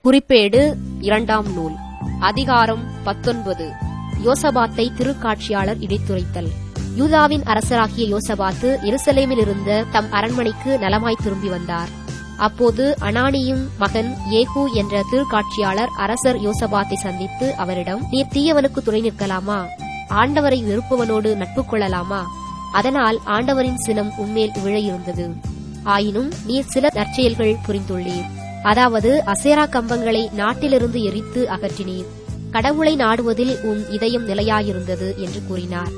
குறிப்பேடு இரண்டாம் நூல் அதிகாரம் பத்தொன்பது யோசபாத்தை திருக்காட்சியாளர் இடைத்துரைத்தல் யூதாவின் அரசராகிய யோசபாத்து எருசலேமில் இருந்த தம் அரண்மனைக்கு நலமாய் திரும்பி வந்தார் அப்போது அனானியும் மகன் ஏகு என்ற திருக்காட்சியாளர் அரசர் யோசபாத்தை சந்தித்து அவரிடம் நீர் தீயவனுக்கு துணை நிற்கலாமா ஆண்டவரை வெறுப்பவனோடு நட்பு கொள்ளலாமா அதனால் ஆண்டவரின் சினம் உன்மேல் விழ இருந்தது ஆயினும் நீர் சில நற்செயல்கள் புரிந்துள்ளீர் அதாவது அசேரா கம்பங்களை நாட்டிலிருந்து எரித்து அகற்றினீர் கடவுளை நாடுவதில் உன் இதயம் நிலையாயிருந்தது என்று கூறினார்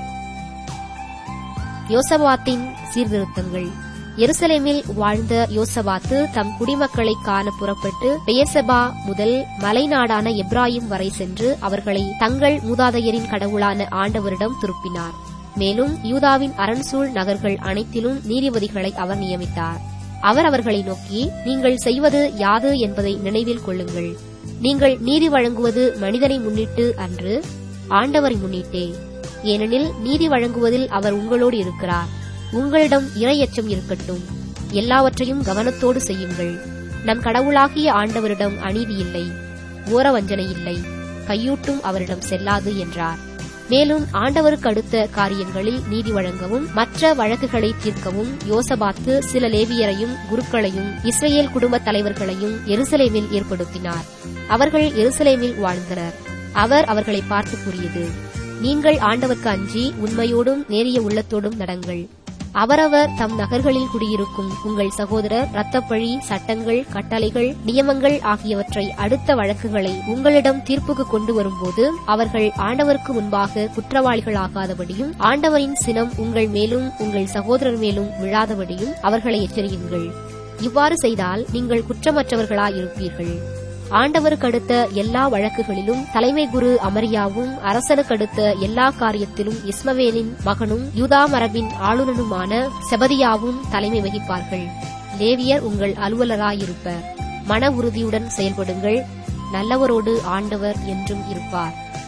யோசபாத்தின் சீர்திருத்தங்கள் எருசலேமில் வாழ்ந்த யோசபாத்து தம் குடிமக்களை காண புறப்பட்டு பெயர்சபா முதல் மலைநாடான எப்ராயிம் வரை சென்று அவர்களை தங்கள் மூதாதையரின் கடவுளான ஆண்டவரிடம் திருப்பினார் மேலும் யூதாவின் அரண்சூழ் நகர்கள் அனைத்திலும் நீதிபதிகளை அவர் நியமித்தார் அவர் அவர்களை நோக்கி நீங்கள் செய்வது யாது என்பதை நினைவில் கொள்ளுங்கள் நீங்கள் நீதி வழங்குவது மனிதனை முன்னிட்டு அன்று ஆண்டவரை முன்னிட்டே ஏனெனில் நீதி வழங்குவதில் அவர் உங்களோடு இருக்கிறார் உங்களிடம் இரையச்சம் இருக்கட்டும் எல்லாவற்றையும் கவனத்தோடு செய்யுங்கள் நம் கடவுளாகிய ஆண்டவரிடம் அநீதி இல்லை ஓரவஞ்சனை இல்லை கையூட்டும் அவரிடம் செல்லாது என்றார் மேலும் ஆண்டவருக்கு அடுத்த காரியங்களில் நீதி வழங்கவும் மற்ற வழக்குகளை தீர்க்கவும் யோசபாத்து சில லேவியரையும் குருக்களையும் இஸ்ரேல் குடும்ப தலைவர்களையும் எருசலேமில் ஏற்படுத்தினார் அவர்கள் எருசலேமில் வாழ்ந்தனர் அவர் அவர்களை பார்த்து கூறியது நீங்கள் ஆண்டவருக்கு அஞ்சி உண்மையோடும் நேரிய உள்ளத்தோடும் நடங்கள் அவரவர் தம் நகர்களில் குடியிருக்கும் உங்கள் சகோதரர் இரத்தப்பழி சட்டங்கள் கட்டளைகள் நியமங்கள் ஆகியவற்றை அடுத்த வழக்குகளை உங்களிடம் தீர்ப்புக்கு கொண்டு வரும்போது அவர்கள் ஆண்டவருக்கு முன்பாக குற்றவாளிகளாகாதபடியும் ஆண்டவரின் சினம் உங்கள் மேலும் உங்கள் சகோதரர் மேலும் விழாதபடியும் அவர்களை எச்சரியுங்கள் இவ்வாறு செய்தால் நீங்கள் குற்றமற்றவர்களாயிருப்பீர்கள் ஆண்டவருக்கு அடுத்த எல்லா வழக்குகளிலும் தலைமை குரு அமரியாவும் அரசனுக்கு அடுத்த எல்லா காரியத்திலும் இஸ்மவேலின் மகனும் யூதா மரபின் ஆளுநனுமான செபதியாவும் தலைமை வகிப்பார்கள் லேவியர் உங்கள் அலுவலராயிருப்பர் மன உறுதியுடன் செயல்படுங்கள் நல்லவரோடு ஆண்டவர் என்றும் இருப்பார்